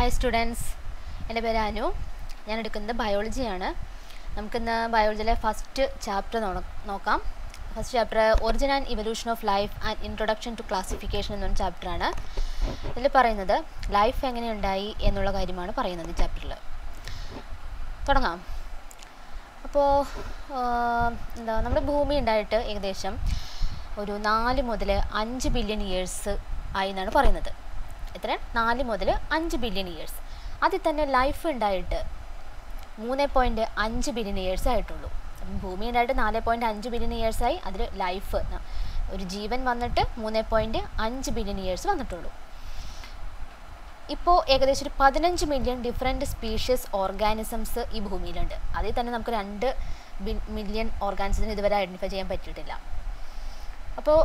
hi students എൻ്റെ പേര് അനു ഞാൻ എടുക്കുന്നത് ബയോളജിയാണ് നമുക്കിന്ന് ബയോളജിയിലെ ഫസ്റ്റ് ചാപ്റ്റർ നോക്കാം first chapter origin and evolution of life and introduction to classification എന്നൊരു ചാപ്റ്ററാണ് ഇതിൽ പറയുന്നത് ലൈഫ് എങ്ങനെയുണ്ടായി എന്നുള്ള കാര്യമാണ് പറയുന്നത് ഈ ചാപ്റ്ററിൽ തുടങ്ങാം അപ്പോൾ എന്താ നമ്മുടെ ഭൂമി ഉണ്ടായിട്ട് ഏകദേശം ഒരു നാല് മുതൽ അഞ്ച് ബില്യൺ ഇയേഴ്സ് ആയി എന്നാണ് പറയുന്നത് എത്ര നാല് മുതൽ അഞ്ച് ബില്യൺ ഇയേഴ്സ് അതിൽ തന്നെ ലൈഫ് ഉണ്ടായിട്ട് മൂന്ന് പോയിൻറ്റ് അഞ്ച് ബില്യൺ ഇയേഴ്സ് ആയിട്ടുള്ളൂ അപ്പം ഭൂമി ഉണ്ടായിട്ട് നാല് പോയിൻറ്റ് അഞ്ച് ബില്യൺ ഇയേഴ്സായി അതിൽ ലൈഫ് ഒരു ജീവൻ വന്നിട്ട് മൂന്ന് പോയിൻറ്റ് അഞ്ച് ബില്യൺ ഇയേഴ്സ് വന്നിട്ടുള്ളൂ ഇപ്പോൾ ഏകദേശം ഒരു പതിനഞ്ച് മില്യൺ ഡിഫറെൻറ്റ് സ്പീഷ്യസ് ഓർഗാനിസംസ് ഈ ഭൂമിയിലുണ്ട് അതിൽ തന്നെ നമുക്ക് രണ്ട് മില്യൺ ഓർഗാനിസത്തിന് ഇതുവരെ ഐഡൻറ്റിഫൈ ചെയ്യാൻ പറ്റിയിട്ടില്ല അപ്പോൾ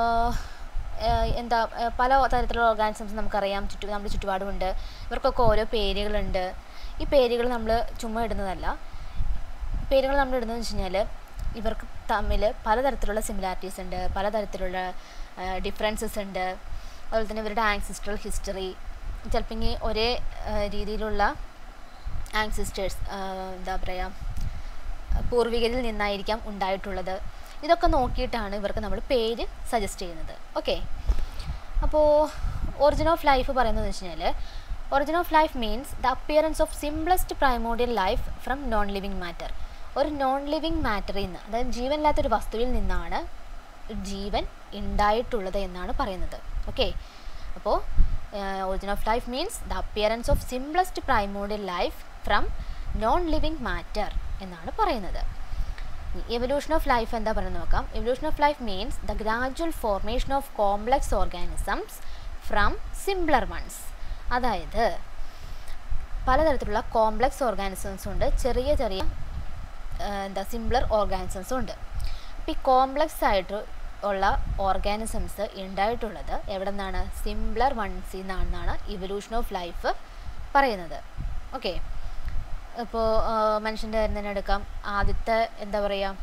എന്താ പല തരത്തിലുള്ള ഓർഗാനിസംസ് നമുക്കറിയാം ചുറ്റു നമ്മുടെ ചുറ്റുപാടുമുണ്ട് ഇവർക്കൊക്കെ ഓരോ പേരുകളുണ്ട് ഈ പേരുകൾ നമ്മൾ ചുമ്മാ ഇടുന്നതല്ല പേരുകൾ നമ്മൾ ഇടുന്നതെന്ന് വെച്ച് കഴിഞ്ഞാൽ ഇവർക്ക് തമ്മിൽ പലതരത്തിലുള്ള സിമിലാരിറ്റീസ് ഉണ്ട് പലതരത്തിലുള്ള ഡിഫറൻസസ് ഉണ്ട് അതുപോലെ തന്നെ ഇവരുടെ ആൻസിസ്ട്രൽ ഹിസ്റ്ററി ചിലപ്പോൾ ഇങ്ങനെ ഒരേ രീതിയിലുള്ള ആൻസിസ്റ്റേഴ്സ് എന്താ പറയുക പൂർവികരിൽ നിന്നായിരിക്കാം ഉണ്ടായിട്ടുള്ളത് ഇതൊക്കെ നോക്കിയിട്ടാണ് ഇവർക്ക് നമ്മൾ പേര് സജസ്റ്റ് ചെയ്യുന്നത് ഓക്കെ അപ്പോൾ ഒറിജിൻ ഓഫ് ലൈഫ് പറയുന്നത് വെച്ച് കഴിഞ്ഞാൽ origin of life means the appearance of simplest primordial life from non living matter ഒരു നോൺ ലിവിങ് മാറ്ററിൽ നിന്ന് അതായത് ജീവനില്ലാത്തൊരു വസ്തുവിൽ നിന്നാണ് ജീവൻ ഉണ്ടായിട്ടുള്ളത് എന്നാണ് പറയുന്നത് ഓക്കെ അപ്പോൾ origin of life means the appearance of simplest primordial life from non living matter എന്നാണ് പറയുന്നത് എവല്യൂഷൻ ഓഫ് ലൈഫ് എന്താ പറയുന്നത് നോക്കാം evolution of life means the gradual formation of complex organisms from simpler ones അതായത് പലതരത്തിലുള്ള complex organisms ഉണ്ട് ചെറിയ ചെറിയ എന്താ സിംപ്ലർ ഓർഗാനിസംസും ഉണ്ട് അപ്പോൾ ഈ കോംപ്ലക്സ് ആയിട്ട് ഉള്ള ഓർഗാനിസംസ് ഉണ്ടായിട്ടുള്ളത് എവിടെ നിന്നാണ് സിംപ്ലർ വൺസിൽ നിന്നാണെന്നാണ് ഇവല്യൂഷൻ ഓഫ് ലൈഫ് പറയുന്നത് ഓക്കെ ഇപ്പോൾ മനുഷ്യൻ്റെ കാര്യം തന്നെ എടുക്കാം ആദ്യത്തെ എന്താ പറയുക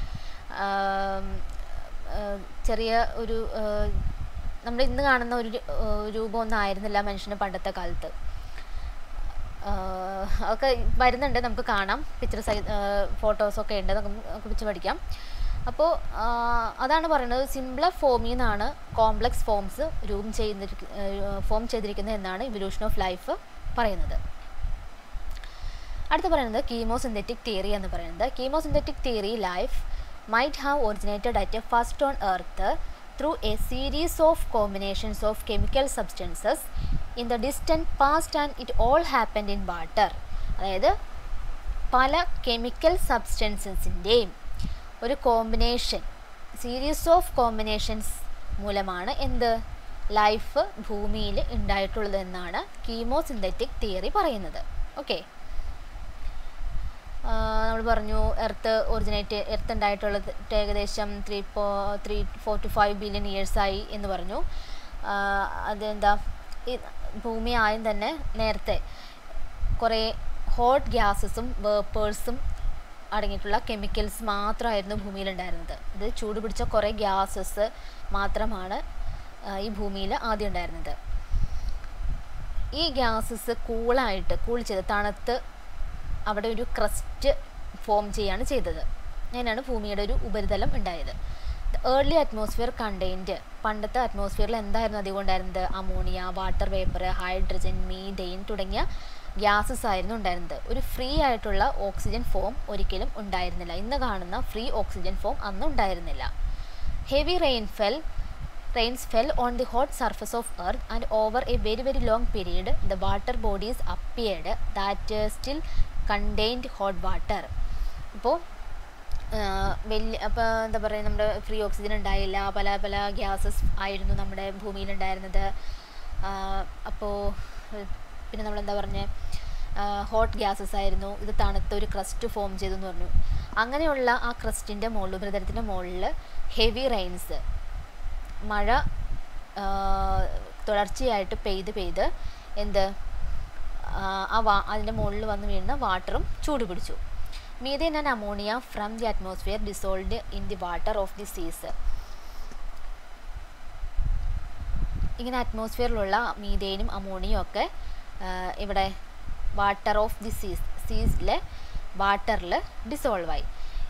ചെറിയ ഒരു നമ്മൾ ഇന്ന് കാണുന്ന ഒരു രൂപമൊന്നും ആയിരുന്നില്ല മനുഷ്യന് പണ്ടത്തെ കാലത്ത് ഒക്കെ വരുന്നുണ്ട് നമുക്ക് കാണാം പിക്ചർ സൈ ഫോട്ടോസൊക്കെ ഉണ്ട് നമുക്ക് വെച്ച് പഠിക്കാം അപ്പോൾ അതാണ് പറയുന്നത് സിംപ്ലർ ഫോമിൽ നിന്നാണ് കോംപ്ലക്സ് ഫോംസ് രൂപം ചെയ്യുന്ന ഫോം ചെയ്തിരിക്കുന്നത് എന്നാണ് ഇവല്യൂഷൻ ഓഫ് ലൈഫ് പറയുന്നത് അടുത്ത് പറയുന്നത് കീമോസിന്തറ്റിക് തിയറി എന്ന് പറയുന്നത് chemosynthetic theory life might have originated at a first on earth through a series of combinations of chemical substances in the distant past and it all happened in water അതായത് പല chemical സബ്സ്റ്റൻസസിൻ്റെയും ഒരു combination series of combinations മൂലമാണ് എന്ത് life ഭൂമിയിൽ ഉണ്ടായിട്ടുള്ളത് എന്നാണ് chemosynthetic theory പറയുന്നത് okay നമ്മൾ പറഞ്ഞു എർത്ത് ഒറിജിനേറ്റ് എർത്ത് ഉണ്ടായിട്ടുള്ളത് ഏകദേശം three four three four two five billion ഇയേഴ്സായി എന്ന് പറഞ്ഞു അതെന്താ ഈ ഭൂമി ആയും തന്നെ നേരത്തെ കുറേ ഹോട്ട് ഗ്യാസസും വേപ്പേഴ്സും അടങ്ങിയിട്ടുള്ള കെമിക്കൽസ് മാത്രമായിരുന്നു ഭൂമിയിലുണ്ടായിരുന്നത് ഇത് ചൂട് പിടിച്ച കുറേ ഗ്യാസസ് മാത്രമാണ് ഈ ഭൂമിയിൽ ആദ്യം ഉണ്ടായിരുന്നത് ഈ ഗ്യാസസ് കൂളായിട്ട് കൂൾ ചെയ്ത് തണുത്ത് അവിടെ ഒരു ക്രസ്റ്റ് ഫോം ചെയ്യാണ് ചെയ്തത് അങ്ങനെയാണ് ഭൂമിയുടെ ഒരു ഉപരിതലം ഉണ്ടായത് ഏർലി അറ്റ്മോസ്ഫിയർ കണ്ടെയ്ൻഡ് പണ്ടത്തെ അറ്റ്മോസ്ഫിയറിൽ എന്തായിരുന്നു അധികം ഉണ്ടായിരുന്നത് ammonia water vapour hydrogen methane തുടങ്ങിയ ഗ്യാസസ് ആയിരുന്നു ഉണ്ടായിരുന്നത് ഒരു ഫ്രീ ആയിട്ടുള്ള ഓക്സിജൻ ഫോം ഒരിക്കലും ഉണ്ടായിരുന്നില്ല ഇന്ന് കാണുന്ന ഫ്രീ ഓക്സിജൻ ഫോം അന്ന് ഉണ്ടായിരുന്നില്ല heavy rainfall rains fell on the hot surface of earth and over a very very long period the water bodies appeared that uh, still contained hot water അപ്പോൾ വലിയ അപ്പോൾ എന്താ പറയുക നമ്മുടെ ഫ്രീ ഓക്സിജൻ ഉണ്ടായില്ല പല പല ഗ്യാസസ് ആയിരുന്നു നമ്മുടെ ഭൂമിയിലുണ്ടായിരുന്നത് അപ്പോൾ പിന്നെ നമ്മൾ എന്താ പറഞ്ഞ ഹോട്ട് ഗ്യാസസ് ആയിരുന്നു ഇത് തണുത്ത ഒരു ക്രസ്റ്റ് ഫോം ചെയ്തു എന്ന് പറഞ്ഞു അങ്ങനെയുള്ള ആ ക്രസ്റ്റിൻ്റെ മുകളിൽ ഉപരിതലത്തിൻ്റെ മുകളിൽ ഹെവി റെയിൻസ് മഴ തുടർച്ചയായിട്ട് പെയ്ത് പെയ്ത് എന്ത് ആ വാ അതിൻ്റെ മുകളിൽ വന്ന് വീഴുന്ന വാട്ടറും ചൂട് പിടിച്ചു methane and ammonia from the atmosphere dissolved in the water of the seas ഇങ്ങനെ അറ്റ്മോസ്ഫിയറിലുള്ള മീതേനും അമോണിയും ഒക്കെ ഇവിടെ വാട്ടർ ഓഫ് ദി സീസ് സീസിലെ വാട്ടറിൽ ഡിസോൾവായി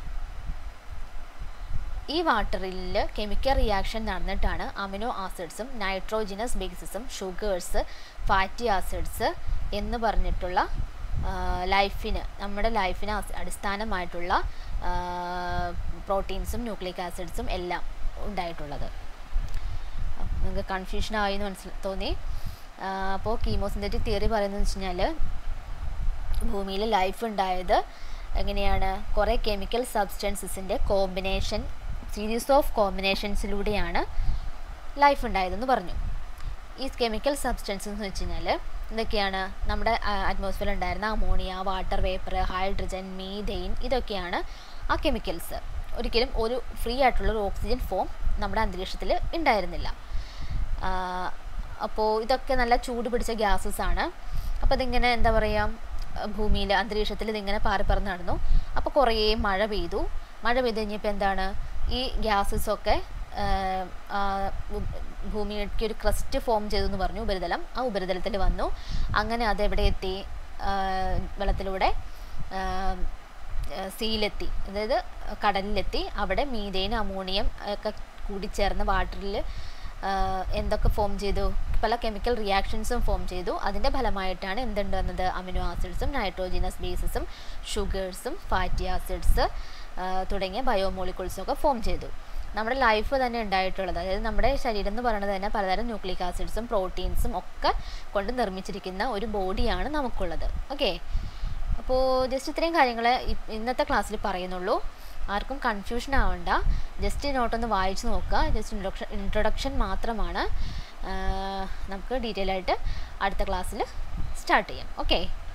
ഈ വാട്ടറിൽ കെമിക്കൽ റിയാക്ഷൻ നടന്നിട്ടാണ് അമിനോ ആസിഡ്സും നൈട്രോജിനസ് ബേസിസും ഷുഗേഴ്സ് ഫാറ്റി ആസിഡ്സ് എന്ന് പറഞ്ഞിട്ടുള്ള ലൈഫിന് നമ്മുടെ ലൈഫിന് അടിസ്ഥാനമായിട്ടുള്ള പ്രോട്ടീൻസും ന്യൂക്ലിക് ആസിഡ്സും എല്ലാം ഉണ്ടായിട്ടുള്ളത് നിങ്ങൾക്ക് കൺഫ്യൂഷൻ ആയി എന്ന് മനസ്സിൽ തോന്നി അപ്പോൾ കീമോസിന്തറ്റിക് തിയറി പറയുന്നത് വെച്ച് കഴിഞ്ഞാൽ ഭൂമിയിൽ ലൈഫ് ഉണ്ടായത് എങ്ങനെയാണ് കുറേ കെമിക്കൽ സബ്സ്റ്റൻസസിൻ്റെ കോമ്പിനേഷൻ സീരീസ് ഓഫ് കോമ്പിനേഷൻസിലൂടെയാണ് ലൈഫ് ഉണ്ടായതെന്ന് പറഞ്ഞു ഈ കെമിക്കൽ സബ്സ്റ്റൻസസ് എന്ന് വെച്ച് കഴിഞ്ഞാൽ ഇതൊക്കെയാണ് നമ്മുടെ അറ്റ്മോസ്ഫിയറിൽ ഉണ്ടായിരുന്ന ammonia water vapour hydrogen methane ഇതൊക്കെയാണ് ആ കെമിക്കൽസ് ഒരിക്കലും ഒരു ഫ്രീ ആയിട്ടുള്ള ഒരു ഓക്സിജൻ ഫോം നമ്മുടെ അന്തരീക്ഷത്തിൽ ഉണ്ടായിരുന്നില്ല അപ്പോൾ ഇതൊക്കെ നല്ല ചൂട് പിടിച്ച ഗ്യാസസ് ആണ് അപ്പോൾ ഇതിങ്ങനെ എന്താ പറയുക ഭൂമിയിൽ അന്തരീക്ഷത്തിൽ ഇതിങ്ങനെ പാറി പറന്ന് നടന്നു അപ്പോൾ കുറേ മഴ പെയ്തു മഴ പെയ്ത് കഴിഞ്ഞപ്പോൾ എന്താണ് ഈ ഗ്യാസസൊക്കെ ഭൂമിക്ക് ഒരു ക്രസ്റ്റ് ഫോം ചെയ്തു എന്ന് പറഞ്ഞു ഉപരിതലം ആ ഉപരിതലത്തിൽ വന്നു അങ്ങനെ അത് എവിടെ എത്തി വെള്ളത്തിലൂടെ സീയിലെത്തി അതായത് കടലിലെത്തി അവിടെ മീതേൻ അമോണിയം ഒക്കെ കൂടിച്ചേർന്ന് വാട്ടറിൽ എന്തൊക്കെ ഫോം ചെയ്തു പല കെമിക്കൽ റിയാക്ഷൻസും ഫോം ചെയ്തു അതിൻ്റെ ഫലമായിട്ടാണ് എന്തുണ്ട് വന്നത് അമിനോ ആസിഡ്സും നൈട്രോജിനസ് ബേസസും ഷുഗേഴ്സും ഫാറ്റി ആസിഡ്സ് തുടങ്ങിയ ബയോമോളിക്യൂൾസും ഒക്കെ ഫോം ചെയ്തു നമ്മുടെ ലൈഫ് തന്നെ ഉണ്ടായിട്ടുള്ളത് അതായത് നമ്മുടെ ശരീരം എന്ന് പറയുന്നത് തന്നെ പലതരം ന്യൂക്ലിക് ആസിഡ്സും പ്രോട്ടീൻസും ഒക്കെ കൊണ്ട് നിർമ്മിച്ചിരിക്കുന്ന ഒരു ബോഡിയാണ് നമുക്കുള്ളത് ഓക്കെ അപ്പോൾ ജസ്റ്റ് ഇത്രയും കാര്യങ്ങൾ ഇന്നത്തെ ക്ലാസ്സിൽ പറയുന്നുള്ളൂ ആർക്കും കൺഫ്യൂഷൻ ആവണ്ട ജസ്റ്റ് നോട്ടൊന്ന് വായിച്ച് നോക്കുക ജസ്റ്റ് ഇൻട്രൊഡക്ഷൻ ഇൻട്രൊഡക്ഷൻ മാത്രമാണ് നമുക്ക് ഡീറ്റെയിൽ ആയിട്ട് അടുത്ത ക്ലാസ്സിൽ സ്റ്റാർട്ട് ചെയ്യാം ഓക്കെ